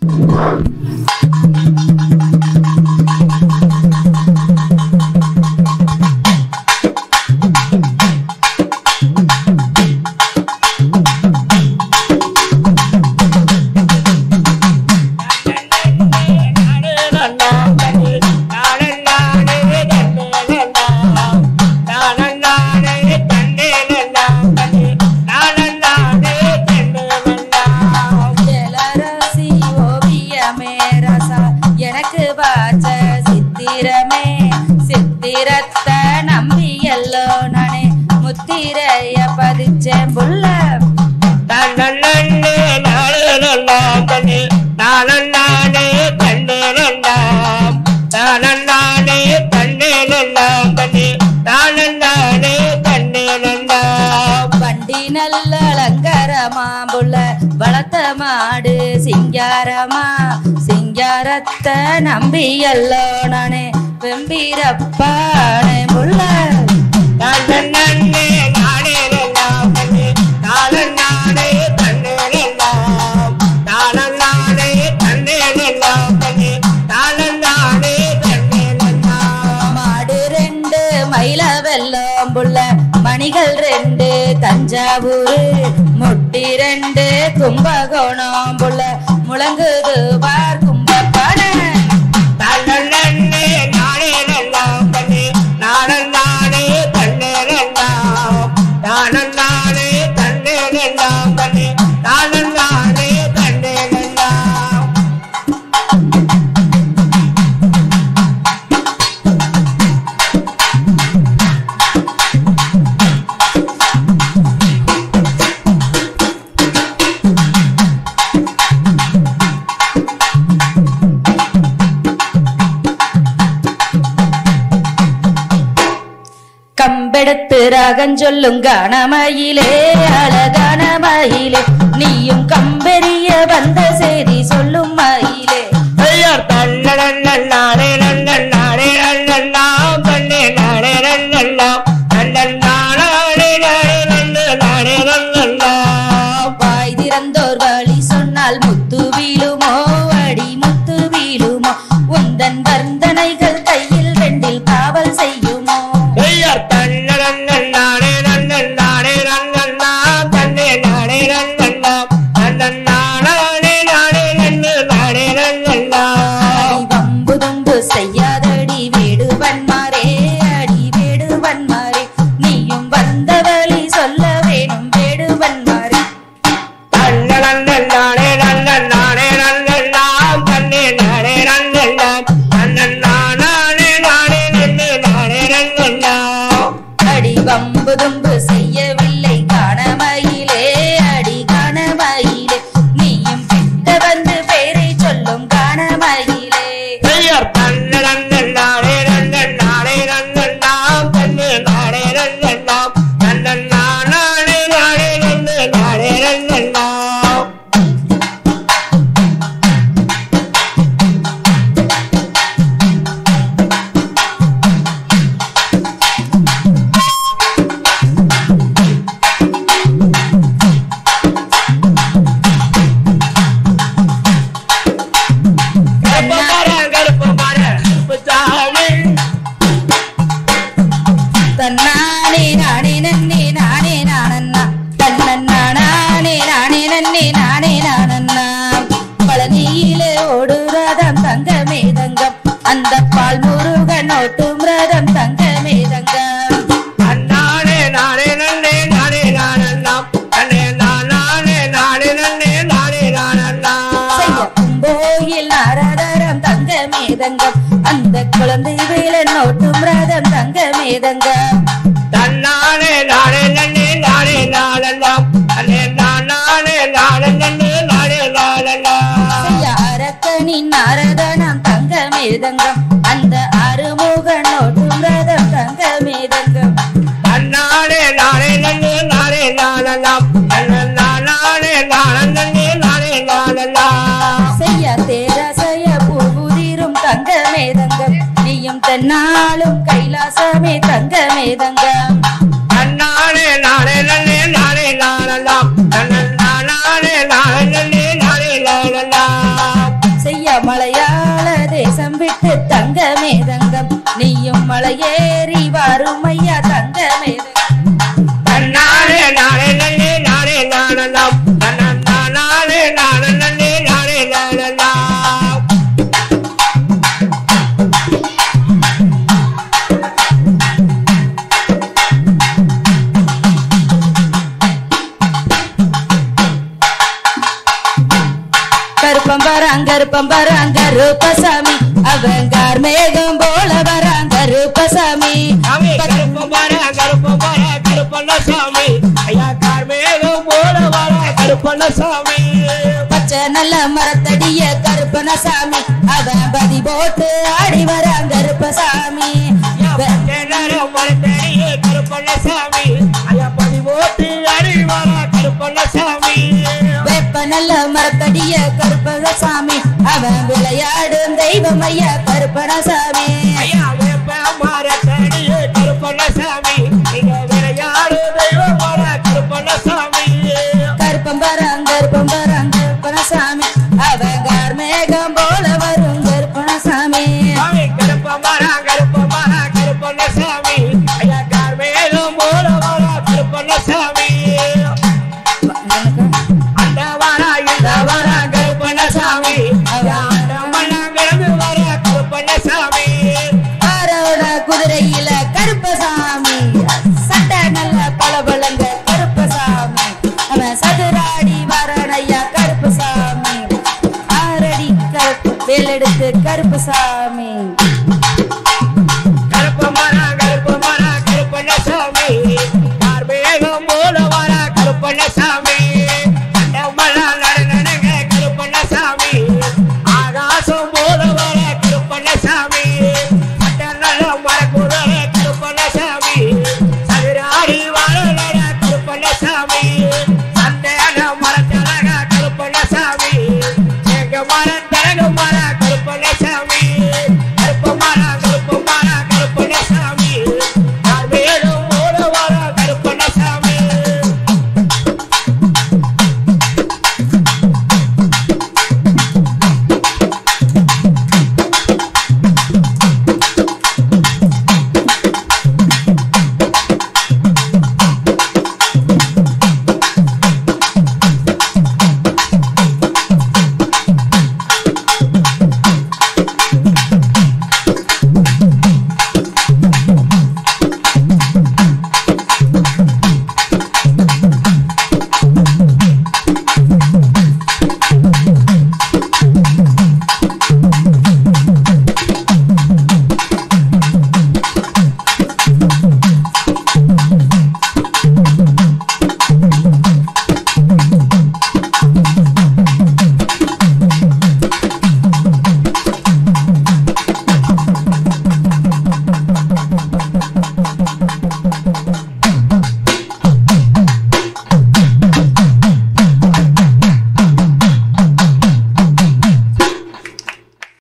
ஜலராசி ஓவியமே ரசா எனக்கு வாச்ச சித்திரமே சித்திரத்தை நம்பி எல்லோ நானே முத்திரைய பதிச்சேன் புள்ள வண்டி நல்ல அலங்காரமா புள்ள வளர்த்த மாடு சிங்காரமா சிங்காரத்தை நம்பி எல்லோ நானே வெம்பீரப்பானே புள்ள மாடு ரெண்டு மயில வெள்ளம் புள்ள மணிகள் ரெண்டு தஞ்சாவூர் முட்டி ரெண்டு கும்பகோணம் புள்ள முழங்குது பார் கும்பப்பான கம்பெடுத்து ராகம் சொல்லும் கணமயிலே அழகான மயிலே நீயும் கம்பெரிய வந்த செய்தி சொல்லும் மயிலே வாய் திறந்தோர் வழி சொன்னால் முத்து வீழுமோ அடி முத்து வீழுமோ உந்தன் வர்ந்தனைகள் கையில் ரெண்டில் காவல் செய்யுமோ அடி வம்பு தும்பு செய்யாதடி வேடுவன்மாரே அடி வேடுவன்மாரே நீயும் வந்த வழி சொல்ல வேணும் வேடுவன்மாரே அடி வம்பு தும்பு செய்யவில்லை காணமயிலே அடி காணமயிலே நீயும் கிட்ட வந்து பேரை சொல்லும் காணமயிலே தன்னானே நானே நன்னே நானே நானண்ணா தன்னண்ணா நானே நானே நன்னே நானே நானண்ணா பழனியிலே ஓடுறதம் தங்க மேதங்கம் அந்த பால் முருகன் ஓட்டும் ரதம் தங்க மேதங்கம் செய்ய கும்போயில் நாரதரம் தங்க மேதங்கம் அந்த குழந்தை வேலன் ஓட்டும் ரதம் தங்க மேதங்கம் தன்னானே நானே நன்னே நானே நாளெல்லாம் அண்ணே நானே நானே நன்னே நானே நாளெல்லாம் அரக்கனின் நாரதனம் தங்க மேதங்கம் அந்த அருமுகன் ஓட்டும் ரதம் தங்க மேதங்கம் தன்னானே நானே நன்னே நானே நாளெல்லாம் அண்ணே நானே நானே நன்னே நானே நாளெல்லாம் செய்ய தேரசைய பூபுதிரும் தங்க மேதங்கம் நீயும் தென்னாலும் கைலாசமே தங்க மேதங்கம் தன்னானே நானே நன்னே நானே நாளெல்லாம் அண்ணே நானே நானே நன்னே நானே நாளெல்லாம் தங்கமே தங்கம் நீயும் மலையேறி வரும் ஐயா தங்கமே தங்கம் தன்னாலே நாளே நல்லே நாளே நாளலாம் தன்னா நாளே நாளே நல்லே நாளே நாளலாம் கருப்பம் வராங்க கருப்பம் வராங்க ரூபசாமி அவங்கார் மேகம் போல வராங்க ரூபசாமி சாமி கருப்பம் வர கருப்பம் வர கருப்பண்ண சாமி ஐயா கார்மேகம் போல வர கருப்பண்ண சாமி பச்சை நல்ல மரத்தடிய கருப்பணசாமி அவன் பதி போட்டு ஆடி வராங்க கருப்பசாமி நேரம் மரத்தடியே கருப்பண்ண சாமி ஐயா பதி போட்டு அடி வர கருப்பண்ண சாமி வெப்ப நல்ல மரத்தடிய கருப்பணசாமி அவன் விளையாடும் தெய்வம் ஐயா கருப்பணசாமி